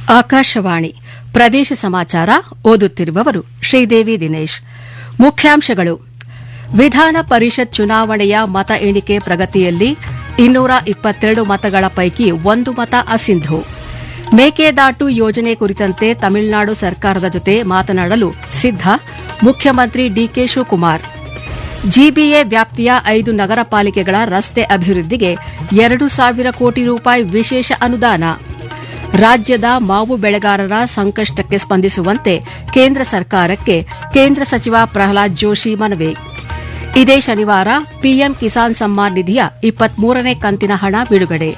ಆಕಾಶವಾಣಿ ಪ್ರದೇಶ ಸಮಾಚಾರ ಓದುತ್ತಿರುವವರು ಶ್ರೀದೇವಿ ದಿನೇಶ್ ಮುಖ್ಯಾಂಶಗಳು ವಿಧಾನ ಪರಿಷತ್ ಚುನಾವಣೆಯ ಮತ ಎಣಿಕೆ ಪ್ರಗತಿಯಲ್ಲಿ ಇನ್ನೂರ ಇಪ್ಪತ್ತೆರಡು ಮತಗಳ ಪೈಕಿ ಒಂದು ಮತ ಅಸಿಂಧು ಮೇಕೆದಾಟು ಯೋಜನೆ ಕುರಿತಂತೆ ತಮಿಳುನಾಡು ಸರ್ಕಾರದ ಜೊತೆ ಮಾತನಾಡಲು ಸಿದ್ದ ಮುಖ್ಯಮಂತ್ರಿ ಡಿಕೆ ಶಿವಕುಮಾರ್ ಜಿಬಿಎ ವ್ಯಾಪ್ತಿಯ ಐದು ನಗರ ಪಾಲಿಕೆಗಳ ರಸ್ತೆ ಅಭಿವೃದ್ಧಿಗೆ ಎರಡು ಸಾವಿರ ಕೋಟಿ ರೂಪಾಯಿ ವಿಶೇಷ ಅನುದಾನ ರಾಜ್ಯದ ಮಾವು ಬೆಳೆಗಾರರ ಸಂಕಷ್ಟಕ್ಕೆ ಸ್ಪಂದಿಸುವಂತೆ ಕೇಂದ್ರ ಸರ್ಕಾರಕ್ಕೆ ಕೇಂದ್ರ ಸಚಿವ ಪ್ರಹ್ಲಾದ್ ಜೋಶಿ ಮನವಿ ಇದೇ ಶನಿವಾರ ಪಿಎಂ ಕಿಸಾನ್ ಸಮ್ಮಾನ್ ನಿಧಿಯ ಇಪ್ಪತ್ಮೂರನೇ ಕಂತಿನ ಹಣ ಬಿಡುಗಡೆ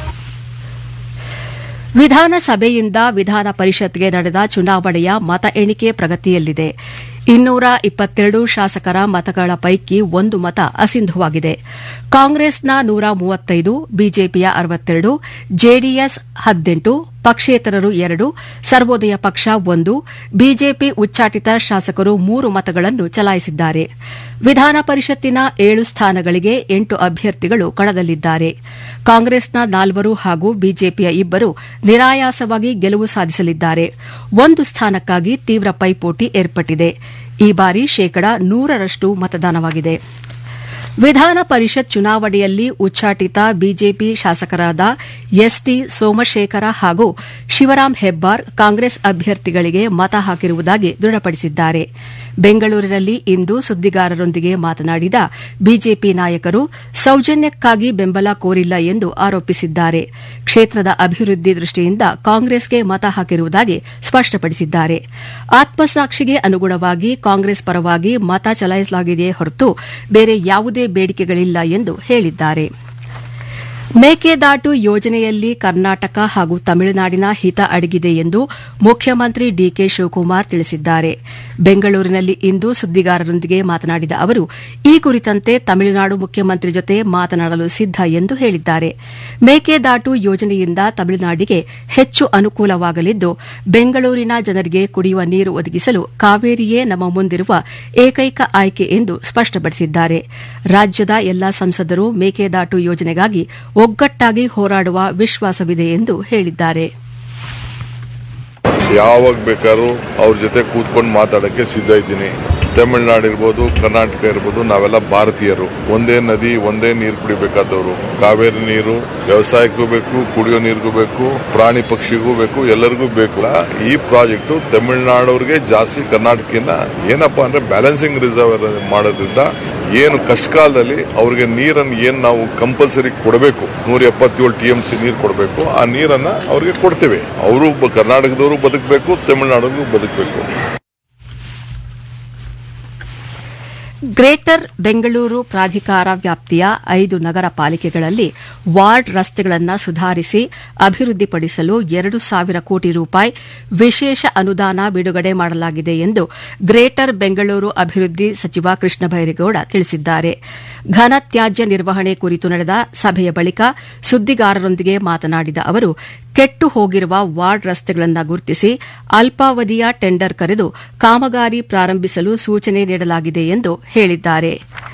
ವಿಧಾನಸಭೆಯಿಂದ ವಿಧಾನ ಪರಿಷತ್ಗೆ ನಡೆದ ಚುನಾವಣೆಯ ಮತ ಎಣಿಕೆ ಪ್ರಗತಿಯಲ್ಲಿದೆ ಇನ್ನೂರ ಇಪ್ಪತ್ತೆರಡು ಶಾಸಕರ ಮತಗಳ ಪೈಕಿ ಒಂದು ಮತ ಅಸಿಂಧುವಾಗಿದೆ ಕಾಂಗ್ರೆಸ್ನ ನೂರ ಮೂವತ್ತೈದು ಬಿಜೆಪಿಯ ಅರವತ್ತೆರಡು ಜೆಡಿಎಸ್ ಹದಿನೆಂಟು ಪಕ್ಷೇತರರು ಎರಡು ಸರ್ವೋದಯ ಪಕ್ಷ ಒಂದು ಬಿಜೆಪಿ ಉಚ್ಚಾಟಿತ ಶಾಸಕರು ಮೂರು ಮತಗಳನ್ನು ಚಲಾಯಿಸಿದ್ದಾರೆ ವಿಧಾನ ಪರಿಷತ್ತಿನ ಏಳು ಸ್ಥಾನಗಳಿಗೆ ಎಂಟು ಅಭ್ಯರ್ಥಿಗಳು ಕಣದಲ್ಲಿದ್ದಾರೆ ಕಾಂಗ್ರೆಸ್ನ ನಾಲ್ವರು ಹಾಗೂ ಬಿಜೆಪಿಯ ಇಬ್ಬರು ನಿರಾಯಾಸವಾಗಿ ಗೆಲುವು ಸಾಧಿಸಲಿದ್ದಾರೆ ಒಂದು ಸ್ಥಾನಕ್ಕಾಗಿ ತೀವ್ರ ಪೈಪೋಟಿ ಏರ್ಪಟ್ಟಿದೆ ಈ ಬಾರಿ ಶೇಕಡ ನೂರರಷ್ಟು ಮತದಾನವಾಗಿದೆ ವಿಧಾನ ಪರಿಷತ್ ಚುನಾವಣೆಯಲ್ಲಿ ಉಚ್ಚಾಟಿತ ಬಿಜೆಪಿ ಶಾಸಕರಾದ ಎಸ್ಟಿ ಸೋಮಶೇಖರ ಹಾಗೂ ಶಿವರಾಂ ಹೆಬ್ಬಾರ್ ಕಾಂಗ್ರೆಸ್ ಅಭ್ಯರ್ಥಿಗಳಿಗೆ ಮತ ಹಾಕಿರುವುದಾಗಿ ದೃಢಪಡಿಸಿದ್ದಾರೆ ಬೆಂಗಳೂರಿನಲ್ಲಿ ಇಂದು ಸುದ್ದಿಗಾರರೊಂದಿಗೆ ಮಾತನಾಡಿದ ಬಿಜೆಪಿ ನಾಯಕರು ಸೌಜನ್ಯಕ್ಕಾಗಿ ಬೆಂಬಲ ಕೋರಿಲ್ಲ ಎಂದು ಆರೋಪಿಸಿದ್ದಾರೆ ಕ್ಷೇತ್ರದ ಅಭಿವೃದ್ಧಿ ದೃಷ್ಟಿಯಿಂದ ಕಾಂಗ್ರೆಸ್ಗೆ ಮತ ಹಾಕಿರುವುದಾಗಿ ಸ್ಪಷ್ಟಪಡಿಸಿದ್ದಾರೆ ಆತ್ಮಸಾಕ್ಷಿಗೆ ಅನುಗುಣವಾಗಿ ಕಾಂಗ್ರೆಸ್ ಪರವಾಗಿ ಮತ ಚಲಾಯಿಸಲಾಗಿದೆಯೇ ಹೊರತು ಬೇರೆ ಯಾವುದೇ ಬೇಡಿಕೆಗಳಿಲ್ಲ ಎಂದು ಹೇಳಿದ್ದಾರೆ ಮೇಕೆದಾಟು ಯೋಜನೆಯಲ್ಲಿ ಕರ್ನಾಟಕ ಹಾಗೂ ತಮಿಳುನಾಡಿನ ಹಿತ ಅಡಗಿದೆ ಎಂದು ಮುಖ್ಯಮಂತ್ರಿ ಡಿಕೆ ಶಿವಕುಮಾರ್ ತಿಳಿಸಿದ್ದಾರೆ ಬೆಂಗಳೂರಿನಲ್ಲಿ ಇಂದು ಸುದ್ದಿಗಾರರೊಂದಿಗೆ ಮಾತನಾಡಿದ ಅವರು ಈ ಕುರಿತಂತೆ ತಮಿಳುನಾಡು ಮುಖ್ಯಮಂತ್ರಿ ಜೊತೆ ಮಾತನಾಡಲು ಸಿದ್ದ ಎಂದು ಹೇಳಿದ್ದಾರೆ ಮೇಕೆದಾಟು ಯೋಜನೆಯಿಂದ ತಮಿಳುನಾಡಿಗೆ ಹೆಚ್ಚು ಅನುಕೂಲವಾಗಲಿದ್ದು ಬೆಂಗಳೂರಿನ ಜನರಿಗೆ ಕುಡಿಯುವ ನೀರು ಒದಗಿಸಲು ಕಾವೇರಿಯೇ ನಮ್ಮ ಮುಂದಿರುವ ಏಕೈಕ ಆಯ್ಕೆ ಎಂದು ಸ್ಪಷ್ಟಪಡಿಸಿದ್ದಾರೆ ರಾಜ್ಯದ ಎಲ್ಲಾ ಸಂಸದರು ಮೇಕೆದಾಟು ಯೋಜನೆಗಾಗಿ ಒಗ್ಗಟ್ಟಾಗಿ ಹೋರಾಡುವ ವಿಶ್ವಾಸವಿದೆ ಎಂದು ಹೇಳಿದ್ದಾರೆ ಯಾವಾಗ ಬೇಕಾದ್ರೂ ಅವ್ರ ಜೊತೆ ಕೂತ್ಕೊಂಡು ಮಾತಾಡಕ್ಕೆ ಸಿದ್ಧ ಇದ್ದೀನಿ ತಮಿಳ್ನಾಡು ಇರ್ಬೋದು ಕರ್ನಾಟಕ ಇರ್ಬೋದು ನಾವೆಲ್ಲ ಭಾರತೀಯರು ಒಂದೇ ನದಿ ಒಂದೇ ನೀರು ಕುಡಿಬೇಕಾದವರು ಕಾವೇರಿ ನೀರು ವ್ಯವಸಾಯಕ್ಕೂ ಬೇಕು ಕುಡಿಯೋ ನೀರಿಗೂ ಬೇಕು ಪ್ರಾಣಿ ಪಕ್ಷಿಗೂ ಬೇಕು ಎಲ್ಲರಿಗೂ ಬೇಕು ಈ ಪ್ರಾಜೆಕ್ಟ್ ತಮಿಳ್ನಾಡವ್ರಿಗೆ ಜಾಸ್ತಿ ಕರ್ನಾಟಕದಿಂದ ಏನಪ್ಪಾ ಅಂದ್ರೆ ಬ್ಯಾಲೆನ್ಸಿಂಗ್ ರಿಸರ್ವ್ ಮಾಡೋದ್ರಿಂದ ಏನು ಕಷ್ಟಕಾಲದಲ್ಲಿ ಅವ್ರಿಗೆ ನೀರನ್ನು ಏನು ನಾವು ಕಂಪಲ್ಸರಿ ಕೊಡಬೇಕು ನೂರ ಎಪ್ಪತ್ತೇಳು ಟಿ ಎಂ ಸಿ ನೀರು ಕೊಡಬೇಕು ಆ ನೀರನ್ನ ಅವ್ರಿಗೆ ಕೊಡ್ತೇವೆ ಅವರು ಕರ್ನಾಟಕದವರು ಬದುಕಬೇಕು ತಮಿಳುನಾಡಿಗೂ ಬದುಕಬೇಕು ಗ್ರೇಟರ್ ಬೆಂಗಳೂರು ಪ್ರಾಧಿಕಾರ ವ್ಯಾಪ್ತಿಯ ಐದು ನಗರ ಪಾಲಿಕೆಗಳಲ್ಲಿ ವಾರ್ಡ್ ರಸ್ತೆಗಳನ್ನು ಸುಧಾರಿಸಿ ಅಭಿವೃದ್ಧಿಪಡಿಸಲು ಎರಡು ಸಾವಿರ ಕೋಟಿ ರೂಪಾಯಿ ವಿಶೇಷ ಅನುದಾನ ಬಿಡುಗಡೆ ಮಾಡಲಾಗಿದೆ ಎಂದು ಗ್ರೇಟರ್ ಬೆಂಗಳೂರು ಅಭಿವೃದ್ಧಿ ಸಚಿವ ಕೃಷ್ಣ ಬೈರೇಗೌಡ ತಿಳಿಸಿದ್ದಾರೆ ಘನ ತ್ಯಾಜ್ಯ ನಿರ್ವಹಣೆ ಕುರಿತು ನಡೆದ ಸಭೆಯ ಬಳಿಕ ಸುದ್ದಿಗಾರರೊಂದಿಗೆ ಮಾತನಾಡಿದ ಅವರು ಕೆಟ್ಟು ಹೋಗಿರುವ ವಾರ್ಡ್ ರಸ್ತೆಗಳನ್ನು ಗುರುತಿಸಿ ಅಲ್ಪಾವಧಿಯ ಟೆಂಡರ್ ಕರೆದು ಕಾಮಗಾರಿ ಪ್ರಾರಂಭಿಸಲು ಸೂಚನೆ ನೀಡಲಾಗಿದೆ ಎಂದು ಹೇಳಿದ್ದಾರೆ